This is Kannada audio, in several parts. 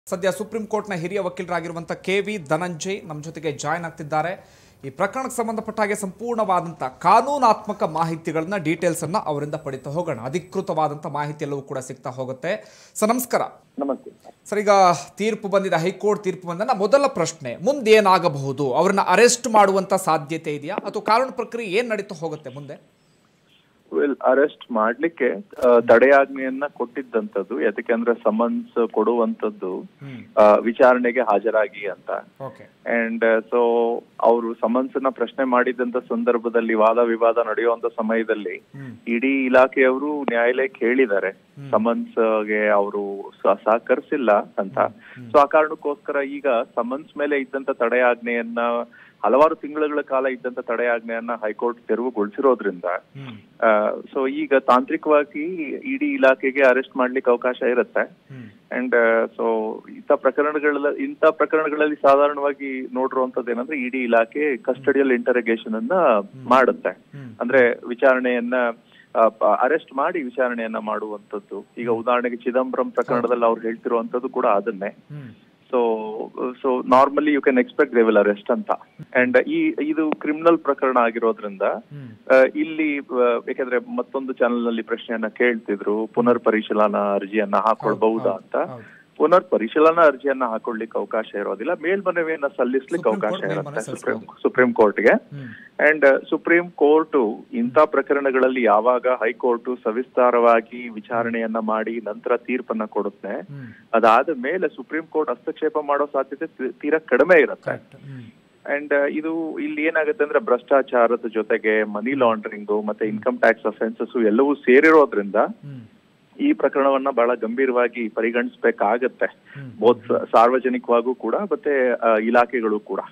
ಸದ್ಯ ಸುಪ್ರೀಂ ಕೋರ್ಟ್ನ ಹಿರಿಯ ವಕೀಲರಾಗಿರುವಂಥ ಕೆ ವಿ ಧನಂಜಯ್ ನಮ್ಮ ಜೊತೆಗೆ ಜಾಯ್ನ್ ಆಗ್ತಿದ್ದಾರೆ ಈ ಪ್ರಕರಣಕ್ಕೆ ಸಂಬಂಧಪಟ್ಟ ಹಾಗೆ ಸಂಪೂರ್ಣವಾದಂಥ ಕಾನೂನಾತ್ಮಕ ಮಾಹಿತಿಗಳನ್ನ ಡೀಟೇಲ್ಸನ್ನು ಅವರಿಂದ ಪಡಿತಾ ಹೋಗೋಣ ಅಧಿಕೃತವಾದಂಥ ಮಾಹಿತಿ ಎಲ್ಲವೂ ಕೂಡ ಸಿಗ್ತಾ ಹೋಗುತ್ತೆ ಸರ್ ನಮಸ್ಕಾರ ನಮಸ್ತೆ ಸರ್ ಈಗ ತೀರ್ಪು ಬಂದಿದೆ ಹೈಕೋರ್ಟ್ ತೀರ್ಪು ಬಂದ ಮೊದಲ ಪ್ರಶ್ನೆ ಮುಂದೇನಾಗಬಹುದು ಅವ್ರನ್ನ ಅರೆಸ್ಟ್ ಮಾಡುವಂಥ ಸಾಧ್ಯತೆ ಇದೆಯಾ ಅಥವಾ ಕಾನೂನು ಪ್ರಕ್ರಿಯೆ ಏನು ನಡೀತಾ ಹೋಗುತ್ತೆ ಮುಂದೆ ವೆಲ್ ಅರೆಸ್ಟ್ ಮಾಡ್ಲಿಕ್ಕೆ ಆ, ತಡೆಯಾಜ್ಞೆಯನ್ನ ಕೊಟ್ಟಿದ್ದಂಥದ್ದು ಯಾಕಂದ್ರೆ ಸಮನ್ಸ್ ಕೊಡುವಂತದ್ದು ಆ, ವಿಚಾರಣೆಗೆ ಹಾಜರಾಗಿ ಅಂತ ಓಕೆ ಅಂಡ್ ಸೊ ಅವರು ಸಮನ್ಸ್ ನ ಪ್ರಶ್ನೆ ಮಾಡಿದಂತ ಸಂದರ್ಭದಲ್ಲಿ ವಾದ ವಿವಾದ ನಡೆಯುವಂತ ಸಮಯದಲ್ಲಿ ಇಡೀ ಇಲಾಖೆಯವರು ನ್ಯಾಯಾಲಯಕ್ಕೆ ಹೇಳಿದ್ದಾರೆ ಸಮನ್ಸ್ ಗೆ ಅವರು ಸಹಕರಿಸಿಲ್ಲ ಅಂತ ಸೊ ಆ ಕಾರಣಕ್ಕೋಸ್ಕರ ಈಗ ಸಮನ್ಸ್ ಮೇಲೆ ಇದ್ದಂತ ತಡೆಯಾಜ್ಞೆಯನ್ನ ಹಲವಾರು ತಿಂಗಳುಗಳ ಕಾಲ ಇದ್ದಂತ ತಡೆಯಾಜ್ಞೆಯನ್ನ ಹೈಕೋರ್ಟ್ ತೆರವುಗೊಳಿಸಿರೋದ್ರಿಂದ ಸೊ ಈಗ ತಾಂತ್ರಿಕವಾಗಿ ಇಡೀ ಇಲಾಖೆಗೆ ಅರೆಸ್ಟ್ ಮಾಡ್ಲಿಕ್ಕೆ ಅವಕಾಶ ಇರುತ್ತೆ ಅಂಡ್ ಸೊ ಇಂಥ ಪ್ರಕರಣಗಳ ಇಂಥ ಪ್ರಕರಣಗಳಲ್ಲಿ ಸಾಧಾರಣವಾಗಿ ನೋಡಿರುವಂತದ್ದು ಏನಂದ್ರೆ ಇಡೀ ಇಲಾಖೆ ಕಸ್ಟಡಿಯಲ್ ಇಂಟರಗೇಷನ್ ಅನ್ನ ಮಾಡುತ್ತೆ ಅಂದ್ರೆ ವಿಚಾರಣೆಯನ್ನ ಅರೆಸ್ಟ್ ಮಾಡಿ ವಿಚಾರಣೆಯನ್ನ ಮಾಡುವಂತದ್ದು ಈಗ ಉದಾಹರಣೆಗೆ ಚಿದಂಬರಂ ಪ್ರಕರಣದಲ್ಲಿ ಅವ್ರು ಹೇಳ್ತಿರುವಂತದ್ದು ಕೂಡ ಅದನ್ನೇ so so normally you can expect they will arrest ಅಂತ ಅಂಡ್ ಈ ಇದು ಕ್ರಿಮಿನಲ್ ಪ್ರಕರಣ ಆಗಿರೋದ್ರಿಂದ ಆ, ಇಲ್ಲಿ ಆ, ಯಾಕಂದ್ರೆ ಮತ್ತೊಂದು ಚಾನೆಲ್ ನಲ್ಲಿ ಪ್ರಶ್ನೆಯನ್ನ ಕೇಳ್ತಿದ್ರು ಪುನರ್ ಪರಿಶೀಲನಾ ಅರ್ಜಿಯನ್ನ ಹಾಕೊಳ್ಬಹುದಾ ಅಂತ ಹೌದು. ಪುನರ್ ಪರಿಶೀಲನಾ ಅರ್ಜಿಯನ್ನ ಹಾಕೊಳ್ಳಿಕ್ಕೆ ಅವಕಾಶ ಇರೋದಿಲ್ಲ ಮೇಲ್ಮನವಿಯನ್ನ ಸಲ್ಲಿಸ್ಲಿಕ್ಕೆ ಸುಪ್ರೀಂ ಅವಕಾಶ ಕೋರ್ಟ್ ಇರುತ್ತೆ ಮೇಲ್ಮನವಿ ಸುಪ್ರೀಂ ಸಲ್ಲಿಸ್ಬೋದು. ಸುಪ್ರೀಂ ಕೋರ್ಟ್ಗೆ ಅಂಡ್ ಸುಪ್ರೀಂ ಕೋರ್ಟ್ ಇಂಥ ಪ್ರಕರಣಗಳಲ್ಲಿ ಯಾವಾಗ ಹೈಕೋರ್ಟ್ ಸವಿಸ್ತಾರವಾಗಿ ವಿಚಾರಣೆಯನ್ನ ಮಾಡಿ ನಂತರ ತೀರ್ಪನ್ನ ಕೊಡುತ್ತೆ ಅದಾದ ಮೇಲೆ ಸುಪ್ರೀಂ ಕೋರ್ಟ್ ಹಸ್ತಕ್ಷೇಪ ಮಾಡೋ ಸಾಧ್ಯತೆ ತಿ- ತೀರಾ ಕಡಿಮೆ ಇರುತ್ತೆ ಅಂಡ್ ಇದು ಇಲ್ಲಿ ಏನಾಗುತ್ತೆ ಅಂದ್ರೆ ಭ್ರಷ್ಟಾಚಾರದ ಜೊತೆಗೆ ಮನಿ ಲಾಂಡ್ರಿಂಗು ಮತ್ತೆ ಇನ್ಕಮ್ ಟ್ಯಾಕ್ಸ್ ಅಫೆನ್ಸಸ್ ಎಲ್ಲವೂ ಸೇರಿರೋದ್ರಿಂದ ಈ ಪ್ರಕರಣವನ್ನ ಬಹಳ ಗಂಭೀರವಾಗಿ ಪರಿಗಣಿಸಬೇಕಾಗತ್ತೆ ಬೋತ್ ಸಾರ್ವಜನಿಕವಾಗೂ ಕೂಡ ಮತ್ತೆ ಆ, ಇಲಾಖೆಗಳು ಕೂಡ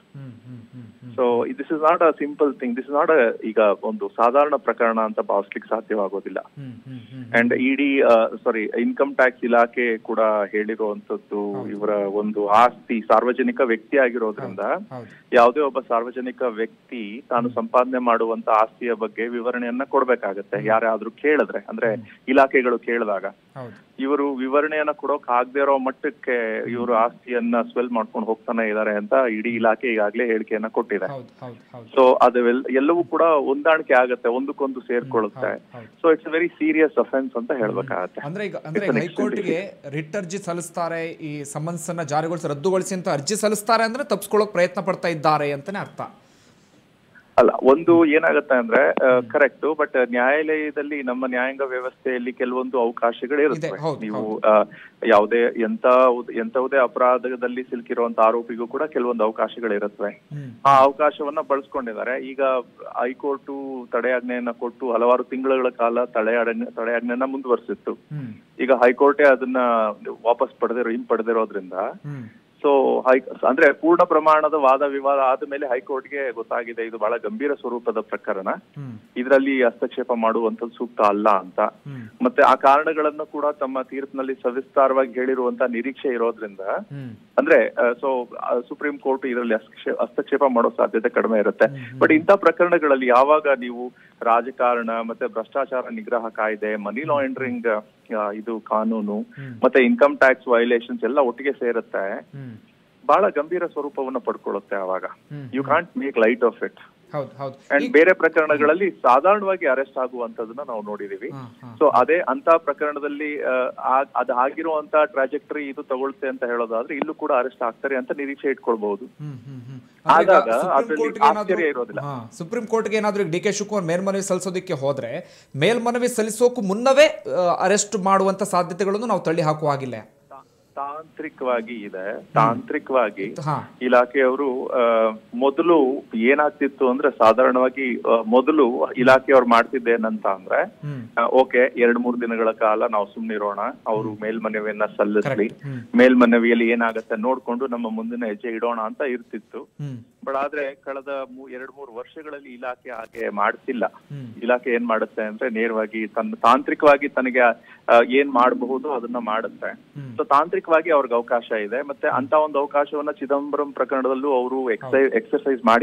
so this is not a simple thing this is not a ಈಗ ಒಂದು ಸಾಧಾರಣ ಪ್ರಕರಣ ಅಂತ ಭಾವಿಸ್ಲಿಕ್ಕೆ ಸಾಧ್ಯವಾಗೋದಿಲ್ಲ and ED sorry income tax ಇಲಾಖೆ ಕೂಡ ಹೇಳಿರುವಂತದ್ದು ಇವರ ಒಂದು ಆಸ್ತಿ ಸಾರ್ವಜನಿಕ ವ್ಯಕ್ತಿ ಆಗಿರೋದ್ರಿಂದ ಹೌದು ಯಾವುದೇ ಒಬ್ಬ ಸಾರ್ವಜನಿಕ ವ್ಯಕ್ತಿ ತಾನು ಸಂಪಾದನೆ ಮಾಡುವಂತ ಆಸ್ತಿಯ ಬಗ್ಗೆ ವಿವರಣೆಯನ್ನ ಕೊಡ್ಬೇಕಾಗತ್ತೆ ಯಾರಾದ್ರೂ ಕೇಳಿದ್ರೆ ಅಂದ್ರೆ ಇಲಾಖೆಗಳು ಕೇಳಿದಾಗ ಹೌದು ಇವರು ವಿವರಣೆಯನ್ನ ಕೊಡೋಕ್ ಆಗದೆ ಇರೋ ಮಟ್ಟಕ್ಕೆ ಇವರು ಆಸ್ತಿಯನ್ನ ಸ್ವೆಲ್ ಮಾಡ್ಕೊಂಡು ಹೋಗ್ತಾನೆ ಇದಾರೆ ಅಂತ ಇಡೀ ಇಲಾಖೆ ಈಗಾಗಲೇ ಹೇಳಿಕೆಯನ್ನ ಕೊಟ್ಟಿದೆ ಹೌದು ಹೌದು ಹೌದು ಸೊ ಅದೆಲ್ಲ ಎಲ್ಲವೂ ಕೂಡ ಹೊಂದಾಣಿಕೆ ಆಗತ್ತೆ ಒಂದಕ್ಕೊಂದು ಸೇರ್ಕೊಳ್ಳುತ್ತೆ ಹೌದು. So it's very serious offence ಅಂತ ಹೇಳ್ಬೇಕಾಗತ್ತೆ ಅಂದ್ರೆ ಈಗ ಅಂದ್ರೆ ಹೈಕೋರ್ಟ್ಗೆ ರಿಟ್ ಅರ್ಜಿ ಸಲ್ಲಿಸ್ತಾರೆ ಈ ಸಮನ್ಸ್ ಅನ್ನ ಜಾರಿಗೊಳಿಸಿ ರದ್ದುಗೊಳಿಸಿ ಅಂತ ಅರ್ಜಿ ಸಲ್ಲಿಸ್ತಾರೆ ಅಂದ್ರೆ ತಪ್ಪಿಸ್ಕೊಳ್ಳೋಕೆ ಪ್ರಯತ್ನ ಪಡ್ತಾ ಇದ್ದಾರೆ ಅಂತಾನೆ ಅರ್ಥ ಅಲ್ಲ ಒಂದು ಏನಾಗುತ್ತೆ ಅಂದ್ರೆ ಕರೆಕ್ಟ್ ಬಟ್ ನ್ಯಾಯಾಲಯದಲ್ಲಿ ನಮ್ಮ ನ್ಯಾಯಾಂಗ ವ್ಯವಸ್ಥೆಯಲ್ಲಿ ಕೆಲವೊಂದು ಅವಕಾಶಗಳಿರುತ್ತೆ ಇದೆ, ಹೌದು, ನೀವು ಆ, ಯಾವುದೇ ಎಂತ ಎಂತವುದೇ ಅಪರಾಧದಲ್ಲಿ ಸಿಲುಕಿರುವಂತ ಆರೋಪಿಗೂ ಕೂಡ ಕೆಲವೊಂದು ಅವಕಾಶಗಳಿರುತ್ತವೆ ಹ್ಮ್. ಆ ಅವಕಾಶವನ್ನ ಬಳಸ್ಕೊಂಡಿದ್ದಾರೆ ಈಗ ಹೈಕೋರ್ಟ್ ತಡೆಯಾಜ್ಞೆಯನ್ನ ಕೊಟ್ಟು ಹಲವಾರು ತಿಂಗಳುಗಳ ಕಾಲ ತಡೆಯಾಜ್ಞೆ ತಡೆಯಾಜ್ಞೆಯನ್ನ ಮುಂದುವರಿಸಿತ್ತು ಹ್ಮ್ ಈಗ ಹೈಕೋರ್ಟೇ ಅದನ್ನ ವಾಪಸ್ ಪಡೆದಿರೋ ಹಿಂಪಡೆದಿರೋದ್ರಿಂದ ಹ್ಮ್ ಸೊ ಹೈ ಅಂದ್ರೆ ಪೂರ್ಣ ಪ್ರಮಾಣದ ವಾದ ವಿವಾದ ಆದ್ಮೇಲೆ ಹೈಕೋರ್ಟ್ಗೆ ಗೊತ್ತಾಗಿದೆ ಇದು ಬಹಳ ಗಂಭೀರ ಸ್ವರೂಪದ ಪ್ರಕರಣ ಹ್ಮ್ ಇದರಲ್ಲಿ ಹಸ್ತಕ್ಷೇಪ ಮಾಡುವಂತದ್ದು ಸೂಕ್ತ ಅಲ್ಲ ಅಂತ ಹ್ಮ್ ಮತ್ತೆ ಆ ಕಾರಣಗಳನ್ನು ಕೂಡ ತಮ್ಮ ತೀರ್ಪಿನಲ್ಲಿ ಸವಿಸ್ತಾರವಾಗಿ ಹೇಳಿರುವಂತ ನಿರೀಕ್ಷೆ ಇರೋದ್ರಿಂದ ಹ್ಮ್ ಅಂದ್ರೆ ಸೊ ಸುಪ್ರೀಂ ಕೋರ್ಟ್ ಇದರಲ್ಲಿ ಹಸ್ತಕ್ಷೇ- ಹಸ್ತಕ್ಷೇಪ ಮಾಡೋ ಸಾಧ್ಯತೆ ಕಡಿಮೆ ಇರುತ್ತೆ ಬಟ್ ಇಂಥ ಪ್ರಕರಣಗಳಲ್ಲಿ ಯಾವಾಗ ನೀವು ರಾಜಕಾರಣ ಮತ್ತೆ ಭ್ರಷ್ಟಾಚಾರ ನಿಗ್ರಹ ಕಾಯ್ದೆ ಮನಿ ಲಾಂಡ್ರಿಂಗ್ ಇದು ಕಾನೂನು ಮತ್ತೆ ಇನ್ಕಮ್ ಟ್ಯಾಕ್ಸ್ ವೈಲೇಷನ್ಸ್ ಎಲ್ಲ ಒಟ್ಟಿಗೆ ಸೇರುತ್ತೆ ಹ್ಮ್ ಬಹಳ ಗಂಭೀರ ಸ್ವರೂಪವನ್ನ ಪಡ್ಕೊಳ್ಳುತ್ತೆ ಅವಾಗ hmm. You can't make light of it ಹೌದು ಹೌದು ಅಂಡ್ ಬೇರೆ ಪ್ರಕರಣಗಳಲ್ಲಿ ಸಾಧಾರಣವಾಗಿ ಅರೆಸ್ಟ್ ಆಗುವಂತದನ್ನ ನಾವು ನೋಡಿದೀವಿ ಹಾ, ಹಾ. ಸೊ ಅದೇ ಅಂತ ಪ್ರಕರಣದಲ್ಲಿ ಆ, ಆ- ಅದು ಆಗಿರುವಂತ ಟ್ರಾಜೆಕ್ಟರಿ ಇದು ತಗೊಳುತ್ತೆ ಅಂತ ಹೇಳೋದಾದ್ರೆ ಇಲ್ಲೂ ಕೂಡ ಅರೆಸ್ಟ್ ಆಗ್ತಾರೆ ಅಂತ ನಿರೀಕ್ಷೆ ಇಟ್ಕೊಳ್ಬಹುದು ಹ್ಮ್, ಹ್ಮ್, ಹ್ಮ್. ಅಂದ್ರೆ ಈಗ ಆದಾಗ ಸುಪ್ರೀಂ ಅದ್ರಲ್ಲಿ ಕೋರ್ಟ್ಗೆ ಏನಾದ್ರೂ- ಆಶ್ಚರ್ಯ ಇರೋದಿಲ್ಲ. ಹಾ, ಸುಪ್ರೀಂ ಕೋರ್ಟ್ಗೆ ಏನಾದ್ರೂ ಡಿ ಕೆ ಶಿವಕುಮಾರ್ ಮೇಲ್ಮನವಿ ಸಲ್ಲಿಸೋದಕ್ಕೆ ಹೋದ್ರೆ ಮೇಲ್ಮನವಿ ಸಲ್ಲಿಸೋಕು ಮುನ್ನವೇ ಅರೆಸ್ಟ್ ಮಾಡುವಂತ ಸಾಧ್ಯತೆಗಳನ್ನು ನಾವು ತಳ್ಳಿ ಹಾಕುವ ಹಾಗಿಲ್ಲ ತಾ- ತಾಂತ್ರಿಕವಾಗಿ ಇದೆ ತಾಂತ್ರಿಕವಾಗಿ ಹಾ ಇಲಾಖೆಯವರು ಆ, ಮೊದಲು ಏನಾಗ್ತಿತ್ತು ಅಂದ್ರೆ ಸಾಧಾರಣವಾಗಿ ಆ, ಮೊದಲು ಇಲಾಖೆಯವ್ರು ಮಾಡ್ತಿದ್ದೇನಂತ ಅಂದ್ರೆ ಹ್ಮ್ ಓಕೆ ಎರಡ್ ಮೂರ್ ದಿನಗಳ ಕಾಲ ನಾವು ಸುಮ್ನಿರೋಣ ಅವರು ಮೇಲ್ಮನವಿಯನ್ನ ಸಲ್ಲಿಸ್ಲಿ Correct. ಹ್ಮ್. ಮೇಲ್ಮನವಿಯಲ್ಲಿ ಏನಾಗತ್ತೆ ನೋಡ್ಕೊಂಡು ನಮ್ಮ ಮುಂದಿನ ಹೆಜ್ಜೆ ಇಡೋಣ ಅಂತ ಇರ್ತಿತ್ತು ಹ್ಮ್ ಬಟ್ ಆದ್ರೆ ಕಳೆದ ಮೂ- ಎರಡ್ ಮೂರು ವರ್ಷಗಳಲ್ಲಿ ಇಲಾಖೆ ಹಾಗೆ ಮಾಡ್ತಿಲ್ಲ ಹ್ಮ್. ಇಲಾಖೆ ಏನ್ ಮಾಡುತ್ತೆ ಅಂದ್ರೆ ನೇರವಾಗಿ ತನ್ನ ತಾಂತ್ರಿಕವಾಗಿ ತನಗೆ ಆ, ಏನ್ ಮಾಡಬಹುದು ಅದನ್ನ ಮಾಡುತ್ತೆ ಹ್ಮ್. ಸೊ ತಾಂತ್ರಿಕವಾಗಿ ಅವ್ರಿಗೆ ಅವಕಾಶ ಇದೆ ಮತ್ತೆ ಅಂತ ಒಂದು ಅವಕಾಶವನ್ನ ಚಿದಂಬರಂ ಪ್ರಕರಣದಲ್ಲೂ ಅವರು ಎಕ್ಸೈಸ್ ಎಕ್ಸರ್ಸೈಸ್ ಮಾಡಿದ್ದಾರೆ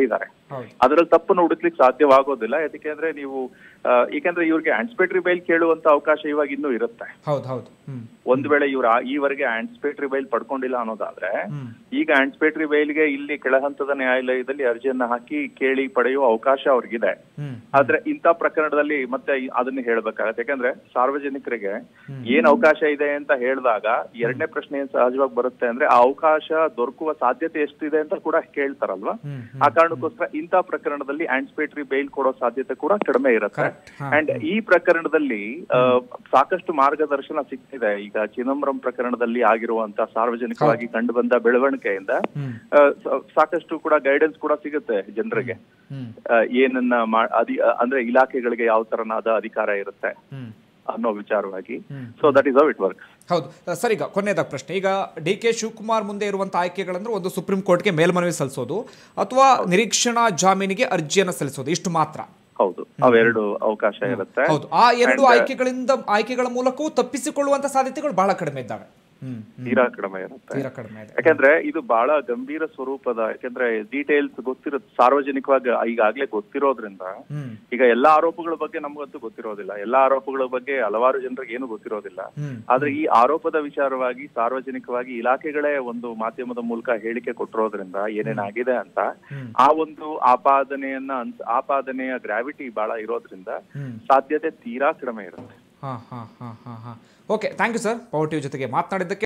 ಹೌದು ಅದರಲ್ಲಿ ತಪ್ಪನ್ನು ಹುಡುಕ್ಲಿಕ್ಕೆ ಸಾಧ್ಯವಾಗೋದಿಲ್ಲ ಯಾಕೆಂದ್ರೆ ನೀವು ಆ, ಏಕೆಂದ್ರೆ ಇವ್ರಿಗೆ ಆನ್ಸ್ಪೇಟ್ರಿ ಬೈಲ್ ಕೇಳುವಂತ ಅವಕಾಶ ಇವಾಗ ಇನ್ನೂ ಇರುತ್ತೆ ಹೌದು ಹೌದು ಹ್ಮ್ ಒಂದ್ ವೇಳೆ ಇವ್ರು ಆ- ಈವರೆಗೆ ಆನ್ಸ್ಪೇಟ್ರಿ ಬೈಲ್ ಪಡ್ಕೊಂಡಿಲ್ಲ ಅನ್ನೋದಾದ್ರೆ ಹ್ಮ್ ಈಗ ಆನ್ಸ್ಪೇಟ್ರಿ ಬೈಲ್ಗೆ ಇಲ್ಲಿ ಕೆಳಹಂತದ ನ್ಯಾಯಾಲಯದಲ್ಲಿ ಅರ್ಜಿಯನ್ನ ಹಾಕಿ ಕೇಳಿ ಪಡೆಯುವ ಅವಕಾಶ ಅವ್ರಿಗಿದೆ ಹ್ಮ್ ಆದ್ರೆ ಇಂಥ ಪ್ರಕರಣದಲ್ಲಿ ಮತ್ತೆ ಈ- ಅದನ್ನ ಹೇಳ್ಬೇಕಾಗತ್ತೆ ಯಾಕಂದ್ರೆ ಸಾರ್ವಜನಿಕರಿಗೆ ಏನ್ ಅವಕಾಶ ಇದೆ ಅಂತ ಹೇಳಿದಾಗ ಎರಡನೇ ಪ್ರಶ್ನೆ ಏನ್ ಸಹಜವಾಗಿ ಬರುತ್ತೆ ಅಂದ್ರೆ ಆ ಅವಕಾಶ ದೊರಕುವ ಸಾಧ್ಯತೆ ಎಷ್ಟಿದೆ ಅಂತ ಕೂಡ ಕೇಳ್ತಾರಲ್ವಾ ಹ್ಮ್ ಆ ಕಾರಣಕ್ಕೋಸ್ಕರ ಇಂಥ ಪ್ರಕರಣದಲ್ಲಿ ಆನ್ಸ್ಪೇಟ್ರಿ ಬೈಲ್ ಕೊಡೋ ಸಾಧ್ಯತೆ ಕೂಡ ಕಡಿಮೆ ಇರುತ್ತೆ Correct. ಹಾ. ಅಂಡ್ ಈ ಪ್ರಕರಣದಲ್ಲಿ ಆ, ಸಾಕಷ್ಟು ಮಾರ್ಗದರ್ಶನ ಸಿಗ್ತಿದೆ ಈಗ ಚಿದಂಬರಂ ಪ್ರಕರಣದಲ್ಲಿ ಆಗಿರುವಂತ ಸಾರ್ವಜನಿಕವಾಗಿ ಕಂಡು ಬಂದ ಬೆಳವಣಿಗೆಯಿಂದ ಹ್ಮ್ ಆ, ಸಾ- ಸಾಕಷ್ಟು ಕೂಡ ಗೈಡೆನ್ಸ್ ಕೂಡ ಸಿಗುತ್ತೆ ಜನರಿಗೆ ಹ್ಮ್ ಆ, ಏನನ್ನ ಮಾ- ಅಧಿ ಅಂದ್ರೆ ಇಲಾಖೆಗಳಿಗೆ ಯಾವ ತರನಾದ ಅಧಿಕಾರ ಇರುತ್ತೆ ಹ್ಮ್ ಅನ್ನೋ ವಿಚಾರವಾಗಿ hmm. So that is how it work ಹೌದು ಅಹ್, ಸರ್ ಈಗ ಕೊನೆಯದಾಗ ಪ್ರಶ್ನೆ ಈಗ ಡಿ ಕೆ ಶಿವಕುಮಾರ್ ಮುಂದೆ ಇರುವಂಥ ಆಯ್ಕೆಗಳಂದ್ರೆ ಒಂದು ಸುಪ್ರೀಂ ಕೋರ್ಟ್ಗೆ ಮೇಲ್ಮನವಿ ಸಲ್ಲಿಸೋದು ಅಥವಾ ನಿರೀಕ್ಷಣಾ ಜಾಮೀನಿಗೆ ಅರ್ಜಿಯನ್ನು ಸಲ್ಲಿಸೋದು ಇಷ್ಟು ಮಾತ್ರ ಹೌದು ಅವೆರಡು ಅವಕಾಶ ಇರುತ್ತೆ ಹೌದು ಆ ಎರಡು ಆಯ್ಕೆಗಳಿಂದ ಆಯ್ಕೆಗಳ ಮೂಲಕವೂ ತಪ್ಪಿಸಿಕೊಳ್ಳುವಂತ ಸಾಧ್ಯತೆಗಳು ಬಹಳ ಕಡಿಮೆ ಇದ್ದಾವೆ ಹ್ಮ್ ಹ್ಮ್. ತೀರಾ ಕಡಿಮೆ ಇರುತ್ತೆ ತೀರಾ ಕಡಿಮೆ ಇದೆ ಯಾಕಂದ್ರೆ ಇದು ಬಹಳ ಗಂಭೀರ ಸ್ವರೂಪದ ಯಾಕಂದ್ರೆ ಡೀಟೇಲ್ಸ್ ಗೊತ್ತಿರೋ ಸಾರ್ವಜನಿಕವಾಗಿ ಈಗಾಗ್ಲೇ ಗೊತ್ತಿರೋದ್ರಿಂದ ಹ್ಮ್ ಈಗ ಎಲ್ಲಾ ಆರೋಪಗಳ ಬಗ್ಗೆ ನಮಗಂತೂ ಗೊತ್ತಿರೋದಿಲ್ಲ ಎಲ್ಲಾ ಆರೋಪಗಳ ಬಗ್ಗೆ ಹಲವಾರು ಜನರಿಗೆ ಏನು ಗೊತ್ತಿರೋದಿಲ್ಲ ಹ್ಮ್ ಆದ್ರೆ ಈ ಆರೋಪದ ವಿಚಾರವಾಗಿ ಸಾರ್ವಜನಿಕವಾಗಿ ಇಲಾಖೆಗಳೇ ಒಂದು ಮಾಧ್ಯಮದ ಮೂಲಕ ಹೇಳಿಕೆ ಕೊಟ್ಟಿರೋದ್ರಿಂದ ಏನೇನಾಗಿದೆ ಅಂತ ಹ್ಮ್. ಆ ಒಂದು ಆಪಾದನೆಯನ್ನ ಅನ್ಸ್- ಆಪಾದನೆಯ ಗ್ರಾವಿಟಿ ಬಹಳ ಇರೋದ್ರಿಂದ ಹ್ಮ್ ಸಾಧ್ಯತೆ ತೀರಾ ಕಡಿಮೆ ಇರುತ್ತೆ ಹಾ ಹಾ ಹಾ ಹಾ ಹಾ okay thank you sir Power TV ಜೊತೆಗೆ ಮಾತನಾಡಿದ್ದಕ್ಕೆ